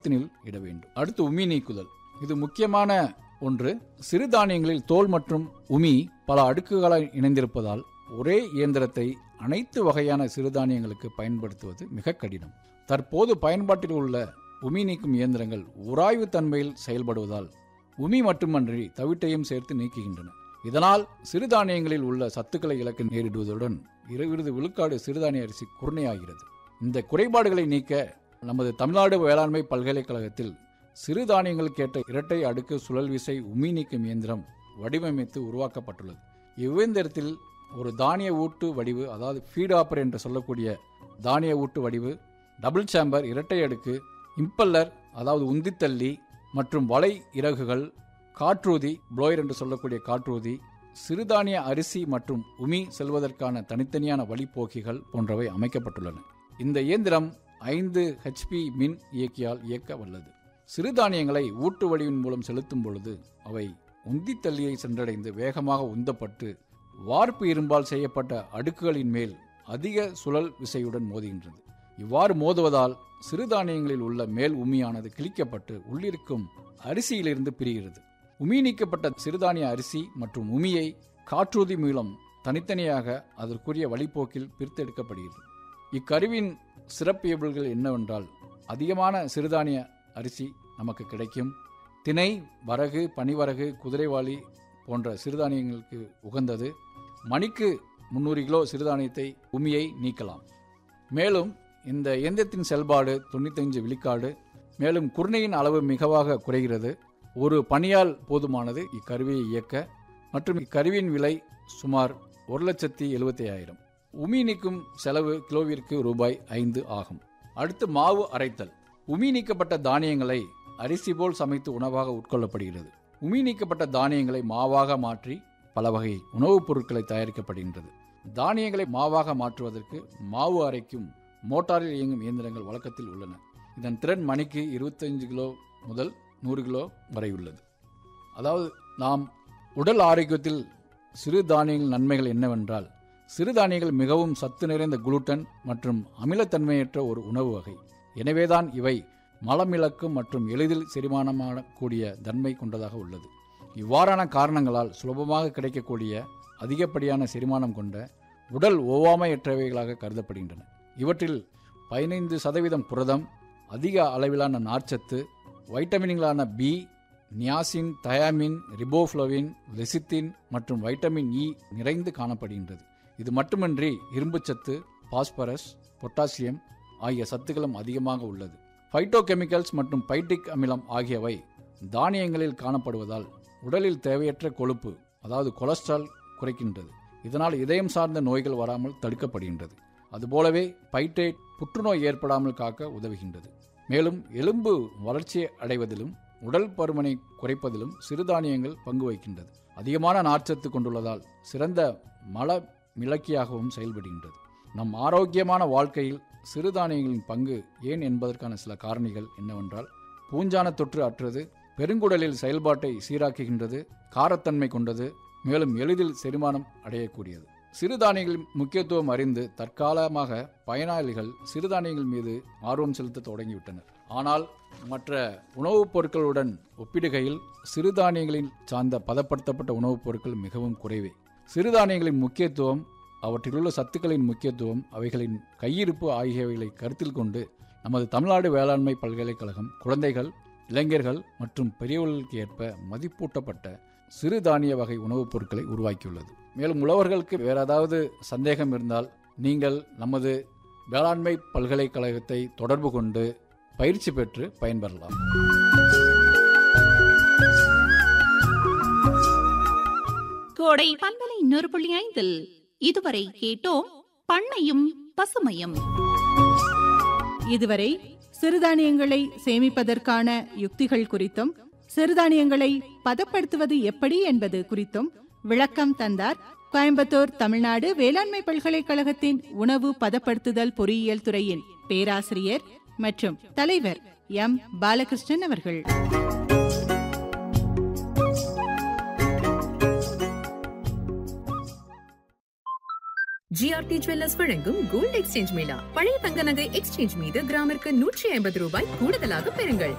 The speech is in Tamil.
தினில் இட வேண்டும் அடுத்து உமி நீக்குதல் இது முக்கியமான ஒன்று சிறுதானியங்களில் தோல் மற்றும் உமி பல அடுக்குகளாய் இணைந்திருப்பதால் ஒரே இயந்திரத்தை அனைத்து வகையான சிறுதானியங்களுக்கு பயன்படுத்துவது மிக கடினம் தற்போது பயன்பாட்டில் உள்ள உமி நீக்கும் இயந்திரங்கள் உராய்வு தன்மையில் செயல்படுவதால் உமி மட்டுமன்றி தவிட்டையும் சேர்த்து நீக்குகின்றன இதனால் சிறுதானியங்களில் உள்ள சத்துக்களை இழக்க நேரிடுவதுடன் இருபது விழுக்காடு சிறுதானிய அரிசி குருணையாகிறது இந்த குறைபாடுகளை நீக்க நமது தமிழ்நாடு வேளாண்மை பல்கலைக்கழகத்தில் சிறுதானியங்களுக்கேற்ற இரட்டை அடுக்கு சுழல் விசை உமி நீக்கும் இயந்திரம் வடிவமைத்து உருவாக்கப்பட்டுள்ளது இவ்வியந்திரத்தில் ஒரு தானிய ஊட்டு வடிவு அதாவது ஃபீட் ஆப்பர் என்று சொல்லக்கூடிய தானிய ஊட்டு வடிவு டபுள் சேம்பர் இரட்டை அடுக்கு இம்பல்லர் அதாவது உந்தித்தள்ளி மற்றும் வலை இறகுகள் காற்றூதி ப்ளோயர் என்று சொல்லக்கூடிய காற்றூதி சிறுதானிய அரிசி மற்றும் உமி செல்வதற்கான தனித்தனியான வழிப்போக்கிகள் போன்றவை அமைக்கப்பட்டுள்ளன இந்த இயந்திரம் ஐந்து ஹெச்பி மின் இயக்கியால் இயக்க வல்லது சிறுதானியங்களை ஊட்டு வடிவின் மூலம் செலுத்தும் பொழுது அவை உந்தித்தள்ளியை சென்றடைந்து வேகமாக உந்தப்பட்டு வார்ப்பு இரும்பால் செய்யப்பட்ட அடுக்குகளின் மேல் அதிக சுழல் விசையுடன் மோதுகின்றது இவ்வாறு மோதுவதால் சிறுதானியங்களில் உள்ள மேல் உமியானது கிழிக்கப்பட்டு உள்ளிருக்கும் அரிசியிலிருந்து பிரிகிறது உமி நீக்கப்பட்ட சிறுதானிய அரிசி மற்றும் உமியை காற்றூதி மூலம் தனித்தனியாக அதற்குரிய வழிப்போக்கில் பிரித்தெடுக்கப்படுகிறது இக்கருவின் சிறப்பியல்புகள் என்னவென்றால் அதிகமான சிறுதானிய அரிசி நமக்கு கிடைக்கும் திணை வரகு பனிவரகு குதிரைவாளி போன்ற சிறுதானியங்களுக்கு உகந்தது மணிக்கு முந்நூறு கிலோ சிறுதானியத்தை உமியை நீக்கலாம் மேலும் இந்த இயந்திரத்தின் செயல்பாடு தொண்ணூத்தஞ்சு விழுக்காடு மேலும் குருணையின் அளவு மிகவாக குறைகிறது ஒரு பணியால் போதுமானது இக்கருவியை இயக்க மற்றும் இக்கருவியின் விலை சுமார் ஒரு லட்சத்தி எழுபத்தி ஆயிரம் உமி நீக்கும் செலவு கிலோவிற்கு ரூபாய் ஐந்து ஆகும் அடுத்து மாவு அரைத்தல் உமி நீக்கப்பட்ட தானியங்களை அரிசி போல் சமைத்து உணவாக உட்கொள்ளப்படுகிறது உமி நீக்கப்பட்ட தானியங்களை மாவாக மாற்றி பல வகை உணவுப் பொருட்களை தயாரிக்கப்படுகின்றது தானியங்களை மாவாக மாற்றுவதற்கு மாவு அரைக்கும் மோட்டாரில் இயங்கும் இயந்திரங்கள் வழக்கத்தில் உள்ளன இதன் திறன் மணிக்கு இருபத்தஞ்சு கிலோ முதல் நூறு கிலோ வரை உள்ளது அதாவது நாம் உடல் ஆரோக்கியத்தில் சிறு தானியங்கள் நன்மைகள் என்னவென்றால் சிறுதானியங்கள் மிகவும் சத்து நிறைந்த குளுட்டன் மற்றும் அமிலத்தன்மையற்ற ஒரு உணவு வகை எனவேதான் இவை மலமிளக்கும் மற்றும் எளிதில் செரிமானமானக்கூடிய தன்மை கொண்டதாக உள்ளது இவ்வாறான காரணங்களால் சுலபமாக கிடைக்கக்கூடிய அதிகப்படியான செரிமானம் கொண்ட உடல் ஒவ்வாமையற்றவைகளாக கருதப்படுகின்றன இவற்றில் பதினைந்து சதவீதம் புரதம் அதிக அளவிலான நார்ச்சத்து வைட்டமின்களான B niacin thiamine riboflavin lecithin மற்றும் வைட்டமின் இ நிறைந்து காணப்படுகின்றது இது மட்டுமின்றி இரும்புச்சத்து பாஸ்பரஸ் பொட்டாசியம் ஆகிய சத்துக்களும் அதிகமாக உள்ளது ஃபைட்டோகெமிக்கல்ஸ் மற்றும் பைட்டிக் அமிலம் ஆகியவை தானியங்களில் காணப்படுவதால் உடலில் தேவையற்ற கொழுப்பு அதாவது கொலஸ்ட்ரால் குறைக்கின்றது இதனால் இதயம் சார்ந்த நோய்கள் வராமல் தடுக்கப்படுகின்றது அதுபோலவே பைட்டேட் புற்றுநோய் ஏற்படாமல் காக்க உதவுகின்றது மேலும் எலும்பு வளர்ச்சி அடைவதிலும் உடல் பருமனை குறைப்பதிலும் சிறுதானியங்கள் பங்கு வகிக்கின்றது அதிகமான நார்ச்சத்து கொண்டுள்ளதால் சிறந்த மல மிளக்கியாகவும் செயல்படுகின்றது நம் ஆரோக்கியமான வாழ்க்கையில் சிறுதானியங்களின் பங்கு ஏன் என்பதற்கான சில காரணிகள் என்னவென்றால் பூஞ்சான தொற்று அற்றது பெருங்குடலில் செயல்பாட்டை சீராக்குகின்றது காரத்தன்மை கொண்டது மேலும் எளிதில் செரிமானம் அடையக்கூடியது சிறுதானியங்களின் முக்கியத்துவம் அறிந்து தற்காலமாக பயனாளிகள் சிறுதானியங்கள் மீது ஆர்வம் செலுத்த தொடங்கிவிட்டனர் ஆனால் மற்ற உணவுப் பொருட்களுடன் ஒப்பிடுகையில் சிறுதானியங்களில் சார்ந்த பதப்படுத்தப்பட்ட உணவுப் பொருட்கள் மிகவும் குறைவே சிறுதானியங்களின் முக்கியத்துவம் அவற்றிலுள்ள சத்துக்களின் முக்கியத்துவம் அவைகளின் கையிருப்பு ஆகியவைகளை கருத்தில் கொண்டு நமது தமிழ்நாடு வேளாண்மை பல்கலைக்கழகம் குழந்தைகள் இளைஞர்கள் மற்றும் பெரியவர்களுக்கு ஏற்ப மதிப்பூட்டப்பட்ட சிறுதானிய வகை உணவுப் பொருட்களை உருவாக்கியுள்ளது மேலும் உழவர்களுக்கு வேற ஏதாவது சந்தேகம் இருந்தால் நீங்கள் நமது வேளாண்மை பல்கலைக்கழகத்தை தொடர்பு கொண்டு பயிற்சி பெற்று பயன்பெறலாம் கோடை பண்பலை நூறு புள்ளி ஐந்தில் இதுவரை கேட்டோம் பண்ணையும் பசுமையும் இதுவரை சிறுதானியங்களை சேமிப்பதற்கான யுக்திகள் குறித்தும் சிறுதானியங்களை பதப்படுத்துவது எப்படி என்பது குறித்தும் விளக்கம் தந்தார் கோயம்புத்தூர் தமிழ்நாடு வேளாண்மை பல்கலைக்கழகத்தின் உணவு பதப்படுத்துதல் பொறியியல் துறையின் பேராசிரியர் மற்றும் தலைவர் எம் பாலகிருஷ்ணன் அவர்கள் ஜிஆர்டி ஜுவல்லர்ஸ் வழங்கும் கோல்ட் எக்ஸ்சேஞ்ச் மேளா பழைய தங்க நகை எக்ஸ்சேஞ்ச் மீது கிராமிற்கு நூற்றி ஐம்பது ரூபாய் கூடுதலாக பெறுங்கள்